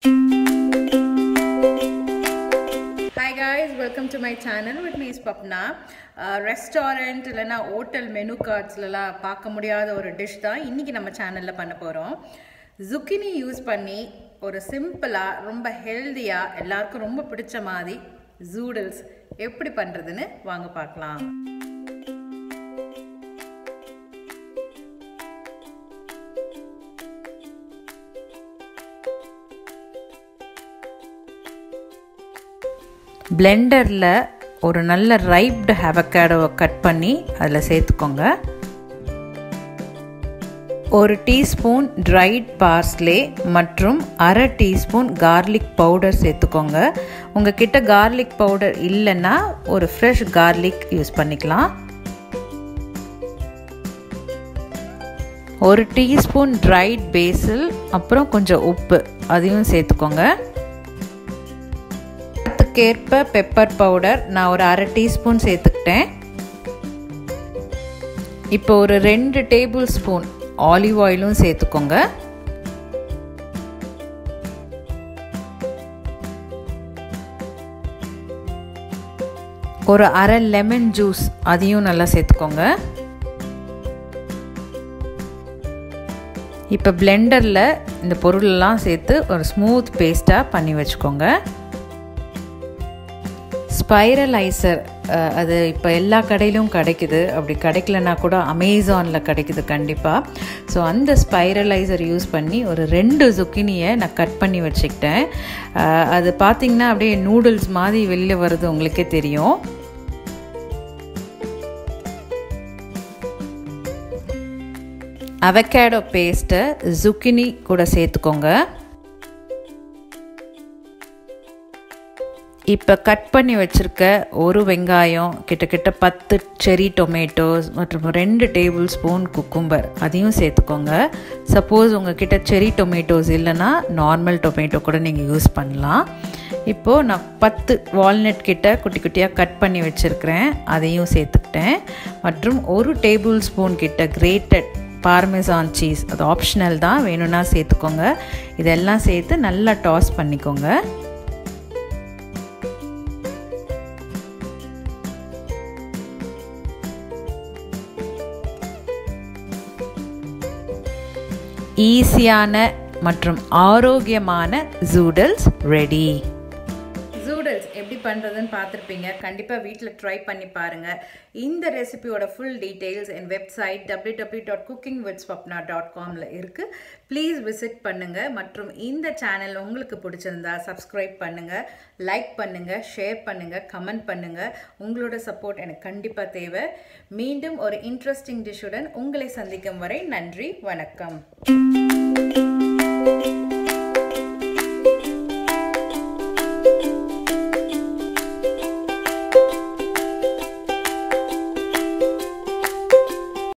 hi guys welcome to my channel with மீஸ் பப்னா restaurant இல்லைன்னா ஹோட்டல் மெனு கார்ட்ஸ்லலாம் பார்க்க முடியாத ஒரு டிஷ் தான் இன்றைக்கி நம்ம சேனலில் பண்ண போகிறோம் zucchini யூஸ் பண்ணி ஒரு சிம்பிளாக ரொம்ப ஹெல்த்தியாக எல்லாருக்கும் ரொம்ப பிடிச்ச மாதிரி ஜூடல்ஸ் எப்படி பண்ணுறதுன்னு வாங்க பார்க்கலாம் பிளெண்டரில் ஒரு நல்ல ரைப்டு ஹெவக்காடோவை கட் பண்ணி அதில் சேர்த்துக்கோங்க ஒரு டீஸ்பூன் ட்ரைட் பார்ஸ்லே மற்றும் அரை டீஸ்பூன் கார்லிக் பவுடர் சேர்த்துக்கோங்க உங்கள் கிட்ட கார்லிக் பவுடர் இல்லைன்னா ஒரு ஃப்ரெஷ் கார்லிக் யூஸ் பண்ணிக்கலாம் ஒரு டீஸ்பூன் ட்ரைட் பேசில் அப்புறம் கொஞ்சம் உப்பு அதையும் சேர்த்துக்கோங்க அதுக்கேற்ப பெப்பர் பவுடர் நான் ஒரு அரை டீஸ்பூன் சேர்த்துக்கிட்டேன் இப்போ ஒரு ரெண்டு டேபிள் ஸ்பூன் ஆலிவ் ஆயிலும் சேர்த்துக்கோங்க ஒரு அரை லெமன் ஜூஸ் அதையும் நல்லா சேர்த்துக்கோங்க இப்போ பிளெண்டரில் இந்த பொருளெல்லாம் சேர்த்து ஒரு ஸ்மூத் பேஸ்ட்டாக பண்ணி வச்சுக்கோங்க ஸ்பைரலைசர் அது இப்போ எல்லா கடையிலும் கிடைக்குது அப்படி கிடைக்கலனா கூட அமேசானில் கிடைக்குது கண்டிப்பாக ஸோ அந்த ஸ்பைரலைசர் யூஸ் பண்ணி ஒரு ரெண்டு zucchiniயை நான் கட் பண்ணி வச்சுக்கிட்டேன் அது பார்த்திங்கன்னா அப்படியே நூடுல்ஸ் மாதிரி வெளியில் வருது உங்களுக்கே தெரியும் அவகேடோ பேஸ்ட்டை zucchini கூட சேர்த்துக்கோங்க இப்போ கட் பண்ணி வச்சுருக்க ஒரு வெங்காயம் கிட்டத்தட்ட பத்து செரி டொமேட்டோஸ் மற்றும் ரெண்டு டேபிள் ஸ்பூன் குக்கும்பர் அதையும் சேர்த்துக்கோங்க சப்போஸ் உங்கள் கிட்ட செரி டொமேட்டோஸ் இல்லைன்னா நார்மல் டொமேட்டோ கூட நீங்கள் யூஸ் பண்ணலாம் இப்போது நான் பத்து வால்நட் கிட்ட குட்டி குட்டியாக கட் பண்ணி வச்சுருக்கிறேன் அதையும் சேர்த்துக்கிட்டேன் மற்றும் ஒரு டேபிள் ஸ்பூன் கிட்ட கிரேட்டட் பார்மெசான் சீஸ் அது ஆப்ஷனல் தான் வேணும்னா சேர்த்துக்கோங்க இதெல்லாம் சேர்த்து நல்லா டாஸ் பண்ணிக்கோங்க ஈஸியான மற்றும் ஆரோக்கியமான ஜூடல்ஸ் ரெடி ஜூடல்ஸ் எப்படி பண்ணுறதுன்னு பார்த்துருப்பீங்க கண்டிப்பாக வீட்டில் ட்ரை பண்ணி பாருங்கள் இந்த ரெசிபியோட ஃபுல் டீட்டெயில்ஸ் என் website W W dot cooking with Swapna dot காமில் இருக்குது ப்ளீஸ் விசிட் பண்ணுங்கள் மற்றும் இந்த சேனல் உங்களுக்கு பிடிச்சிருந்தா சப்ஸ்கிரைப் பண்ணுங்கள் லைக் பண்ணுங்கள் ஷேர் பண்ணுங்கள் கமெண்ட் பண்ணுங்கள் உங்களோட சப்போர்ட் எனக்கு கண்டிப்பாக தேவை மீண்டும் ஒரு இன்ட்ரெஸ்டிங் டிஷ்ஷுடன் உங்களை சந்திக்கும் வரை நன்றி வணக்கம்